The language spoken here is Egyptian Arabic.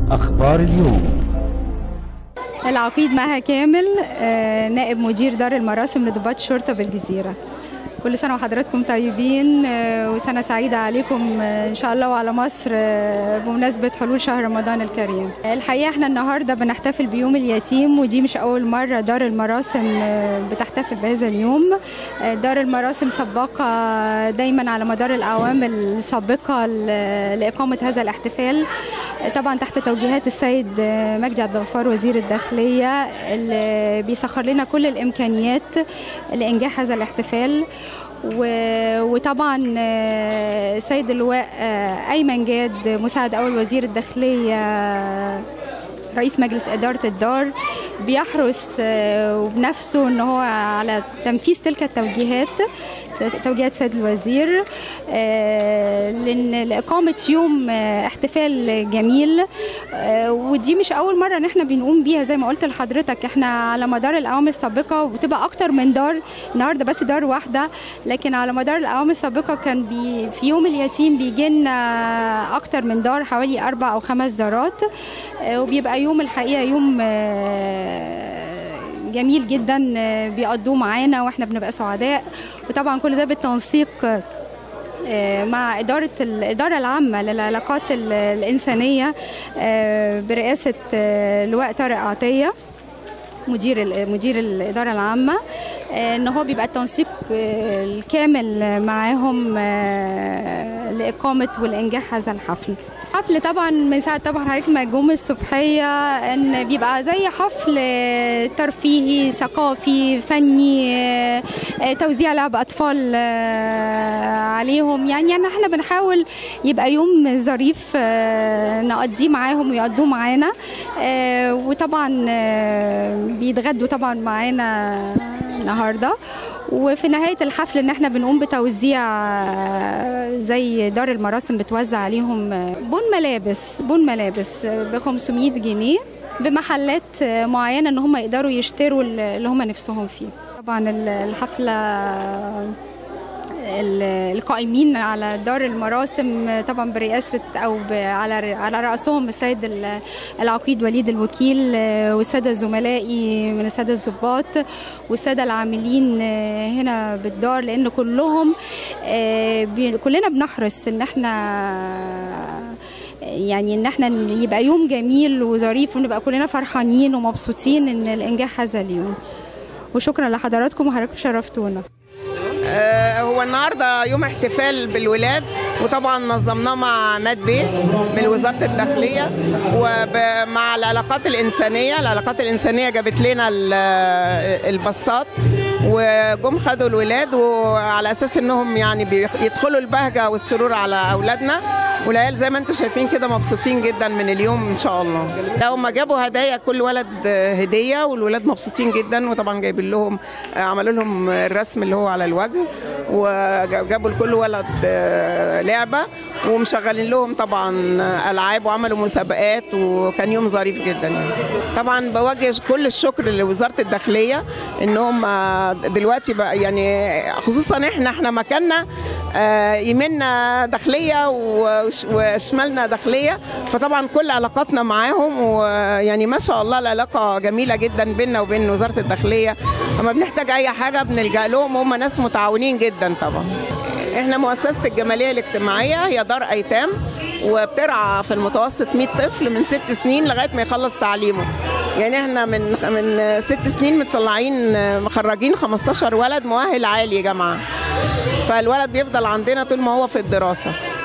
أخبار اليوم العقيد مها كامل آه، نائب مدير دار المراسم لضباط الشرطة بالجزيرة كل سنة وحضراتكم طيبين آه، وسنة سعيدة عليكم آه، إن شاء الله وعلى مصر آه، بمناسبة حلول شهر رمضان الكريم الحقيقة احنا النهاردة بنحتفل بيوم اليتيم ودي مش أول مرة دار المراسم آه، بتحتفل بهذا اليوم آه، دار المراسم سباقة دايما على مدار الأعوام السابقة ل- لإقامة هذا الاحتفال طبعا تحت توجيهات السيد مجدي عبد الغفار وزير الداخليه اللي بيسخر لنا كل الامكانيات لانجاح هذا الاحتفال و- وطبعا آه، سيد اللواء آه، ايمن جاد مساعد اول وزير الداخليه رئيس مجلس إدارة الدار بيحرص آه، بنفسه ان هو على تنفيذ تلك التوجيهات توجيهات سيد الوزير آه، لان لاقامه يوم آه، احتفال جميل آه، ودي مش اول مره ان احنا بنقوم بيها زي ما قلت لحضرتك احنا على مدار الاعوام السابقه وبتبقى اكتر من دار النهارده بس دار واحده لكن على مدار الاعوام السابقه كان بي في يوم اليتيم بيجي لنا اكتر من دار حوالي اربع او خمس دارات آه، وبيبقى يوم الحقيقه يوم آه، جميل جدا آه، بيقضوه معانا واحنا بنبقى سعداء وطبعا كل ده بالتنسيق آه، مع إدارة الإدارة العامة للعلاقات ال- الإنسانية آه، برئاسة آه، اللواء طارق عطية مدير ال- مدير الإدارة العامة آه، إن هو بيبقى التنسيق آه، الكامل معاهم آه، لإقامة والإنجاح هذا الحفل حفل طبعا من ساعة طبعا حضرتك ما جم الصبحية ان بيبقى زي حفل ترفيهي ثقافي فني آه، آه، توزيع لعب اطفال آه، عليهم يعني يعني احنا بنحاول يبقى يوم ظريف آه، نقضيه معاهم ويقضوه معانا آه، وطبعا آه، بيتغدوا طبعا معانا النهارده وفي نهايه الحفل ان احنا بنقوم بتوزيع آه، زي دار المراسم بتوزع عليهم آه، بون ملابس بون ملابس ب 500 جنيه بمحلات آه، معينه ان هم يقدروا يشتروا اللي هم نفسهم فيه طبعا ال- الحفله ال- القائمين على دار المراسم طبعا برئاسه او ب- على على راسهم السيد ال- العقيد وليد الوكيل آه، والساده زملائي من الساده الضباط والساده العاملين آه، هنا بالدار لان كلهم آه، بي- كلنا بنحرص ان احنا يعني ان احنا يبقى يوم جميل وظريف ونبقى كلنا فرحانين ومبسوطين ان الانجاح هذا اليوم وشكرا لحضراتكم وحضراتكم شرفتونا آه، هو النهارده يوم احتفال بالولاد وطبعا نظمناه مع عماد بيه من وزاره الداخليه ومع العلاقات الانسانيه العلاقات الانسانيه جابت لنا ال- الباصات وجم خدوا الولاد وعلى اساس انهم يعني بيدخلوا البهجه والسرور على اولادنا والعيال زي ما انتم شايفين كده مبسوطين جدا من اليوم ان شاء الله لا هم جابوا هدايا كل ولد هديه والولاد مبسوطين جدا وطبعا جايبين لهم عملوا لهم الرسم اللي هو على الوجه وجابوا لكل ولد آه، لعبه ومشغلين لهم طبعا العاب وعملوا مسابقات وكان يوم ظريف جدا يعني. طبعا بوجه كل الشكر لوزاره الداخليه ان هم دلوقتي بقى يعني خصوصا احنا احنا مكاننا آه، يمنا داخليه وش- وشمالنا داخليه فطبعا كل علاقاتنا معاهم ويعني ما شاء الله العلاقه جميله جدا بيننا وبين وزاره الداخليه لما بنحتاج اي حاجه بنلجا لهم هم ناس متعاونين جدا طبعا احنا مؤسسه الجماليه الاجتماعيه هي دار ايتام وبترعى في المتوسط 100 طفل من ست سنين لغايه ما يخلص تعليمه يعني احنا من من ست سنين مطلعين مخرجين 15 ولد مؤهل عالي جامعه فالولد بيفضل عندنا طول ما هو في الدراسه